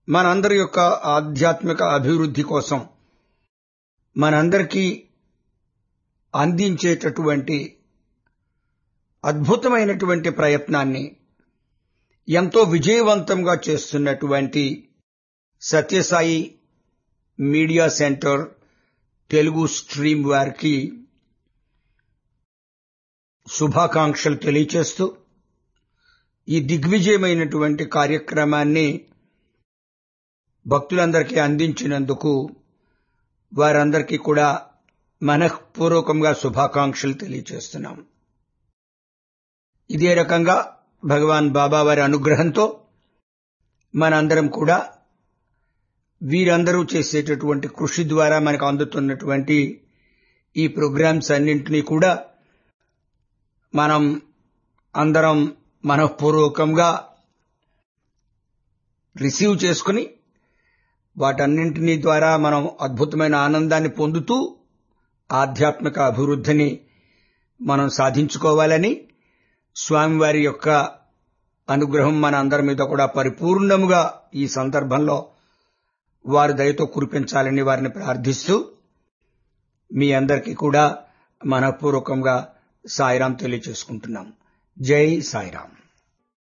మనందరి యొక్క ఆధ్యాత్మిక అభివృద్ధి కోసం మనందరికీ అందించేటటువంటి అద్భుతమైనటువంటి ప్రయత్నాన్ని ఎంతో విజయవంతంగా చేస్తున్నటువంటి Sathya Sai media centre Telugu stream వారికి శుభాకాంక్షలు తెలియచేస్తూ ఈ దిగ్విజయమైనటువంటి కార్యక్రమాన్ని భక్తులందరికీ అందించినందుకు వారందరికీ కూడా మనఃపూర్వకంగా శుభాకాంక్షలు తెలియచేస్తున్నాం ఇదే రకంగా భగవాన్ బాబా వారి అనుగ్రహంతో మనందరం కూడా వీరందరూ చేసేటటువంటి కృషి ద్వారా మనకు అందుతున్నటువంటి ఈ ప్రోగ్రామ్స్ అన్నింటినీ కూడా మనం అందరం మనఃపూర్వకంగా రిసీవ్ చేసుకుని వాటన్నింటినీ ద్వారా మనం అద్భుతమైన ఆనందాన్ని పొందుతూ ఆధ్యాత్మిక అభివృద్ధిని మనం సాధించుకోవాలని స్వామివారి యొక్క అనుగ్రహం మన అందరి మీద కూడా పరిపూర్ణముగా ఈ సందర్భంలో వారి దయతో కురిపించాలని వారిని ప్రార్థిస్తూ మీ అందరికీ కూడా మనపూర్వకంగా సాయిరాం తెలియచేసుకుంటున్నాం జై సాయిరాం